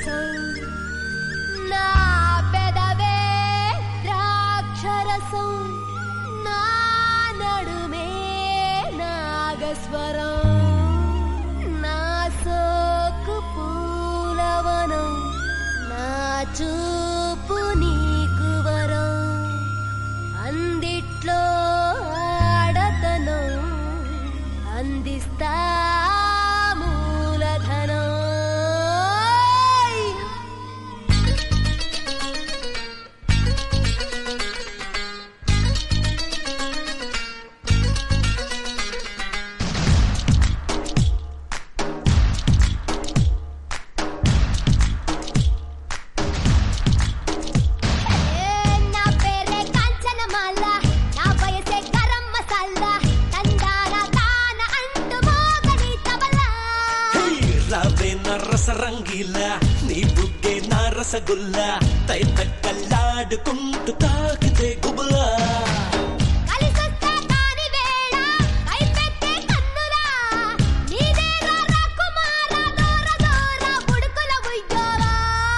రసం నా పెదవే ద్రాక్షరసం నా నడుమే నాగస్వరం నా సోకు పూలవనం నా చూపు నీకు వరం అందిట్లో ఆడతనం అందిస్తా మూలధనం ఏ నా పేరే కాంచనమాల నా వయసే గరం మసాలా తందాన తాన అంటూ మోగని తబలా రావే నా రసరంగీలా నీ బుగ్గే నా రసగుల్లా తై తక్కల్లాడుకుంటూ తాకితే గుబులా కలిసొస్తా కాని వేళ కైపెట్టే కన్నులా నీదేగా రాకుమార దూర దూర బుడుకుల ఉయ్యోలా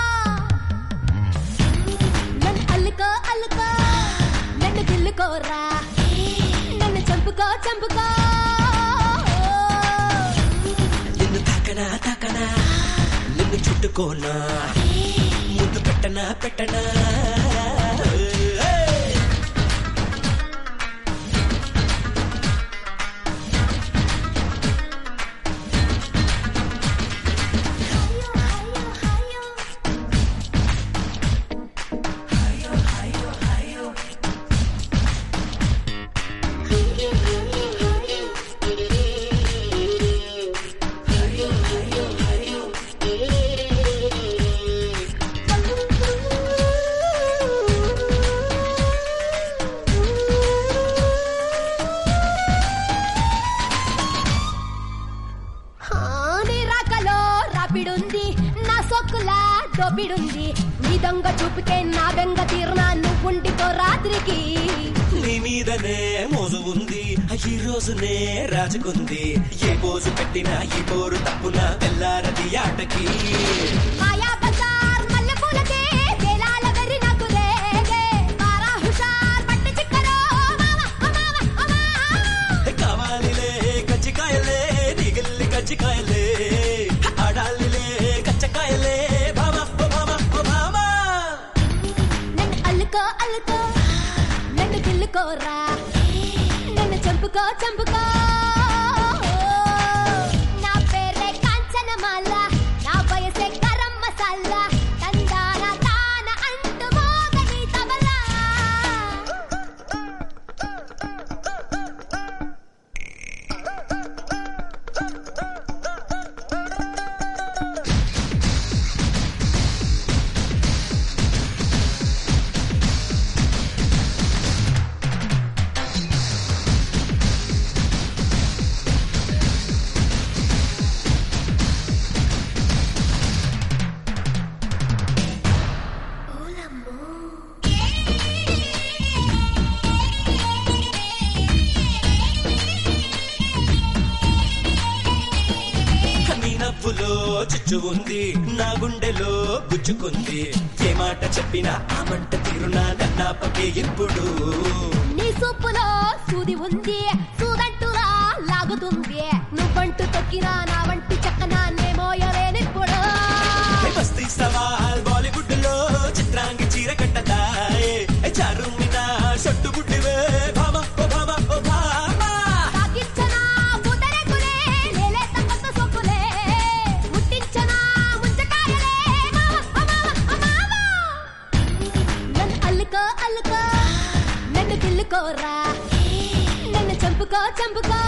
నన్ను అల్లుకో అల్లుకో నన్ను గిల్లుకోరా నన్ను చంపుకో చంపుకో నిన్ను తాకనా తాకనా నిన్ను చుట్టుకోనా ముద్దు పెట్టనా పెట్టనా ఏయ్! ఆ, నీ రాకలో రాపిడుంది నా సొక్కులా దోపిడుంది నీ దొంగ చూపుకే నా బెంగ తీరునా నువ్వుండిపో రాత్రికి నీ మీదనే మోజు ఉంది ఈ రోజునే రాజుకుంది ఏ పోజు పెట్టినా ఈ పోరు తప్పున తెల్లారది ఆటకి మాయా బజార్ మల్లెపూలకే వేలాల వెర్రి నాకు లేదే మారా హుషార్ పట్టు చిక్కరో మామ ఓ మామ ఓ మామ కావాలిలే కజ్జికాయలే నిగిల్లి కజ్జికాయలే ఆడాలిలే కచ్చకాయలే భామ ఓ భామ ఓ భామ నన్ను అల్లుకో అల్లుకో నన్ను గిల్లుకోరా నన్ను చంపుకో చంపుకో నా పేరే కాంచనమాల నా వయసే గరం మసాలా తందాన తాన అంటూ మోగని తబలా నీ నవ్వులో చుచ్చు ఉంది నా గుండెలో గుచ్చుకుంది ఏ మాట చెప్పినా ఆ మంట తీరునా నన్నాపకే ఇప్పుడు నీ సూపులో సూది ఉంది సూదంటులా లాగుతుంది నువ్వంటూ తొక్కినా నా వంటి చక్కన నే మోయలేనిప్పుడు హే బస్తీ సవాల్ బాలీవుడ్ లో చిత్రాంగి చీర కట్టదాయే చారుమినా షట్టు బుడ్డివే భామ ఓ భామ ఓ భామ తాకిచ్చనా ముదరెకులే నేలేత కొత్త సొక్కులే ముట్టించనా ముంచకాయలే మామ ఓ మామ ఓ మామ నన్ను అల్లుకో అల్లుకో నన్ను గిల్లుకోరా నన్ను చంపుకో చంపుకో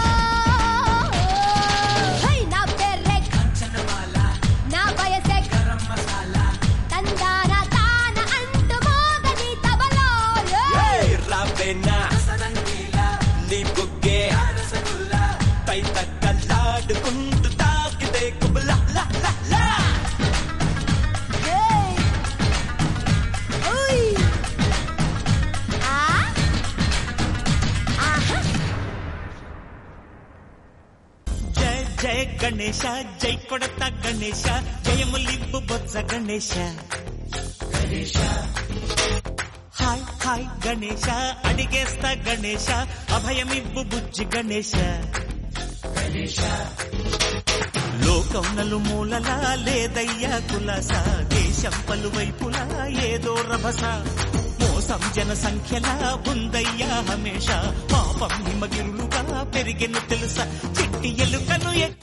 హై, నా పేరే నా వయసే తందాన తాన అంటూ మోగని తబలో ఏయ్ రావేనా నీ బుగ్గే తై తక్కల్లాడుకుంటూ తాకితే కుబులా లా లా లా ఏయ్ ఓయ్ ఆ ఆహా జయ గణేశ జై కొడత గణేశ జయములిబ్బు బొత్స గణేశ హాయ్ హాయ్ గణేశ అడిగేస్తా గణేశ అభయమిబ్బు బుజ్జి గణేశ లోకం నలుమూలలా లేదయ్యా కులస దేశం పలువైపులా ఏదో రభస మోసం జన సంఖ్యలా ఉందయ్యా హమేష పాపం హిమగిరులుగా పెరిగెను తెలుసా చిట్టి ఎలుకను ఎ-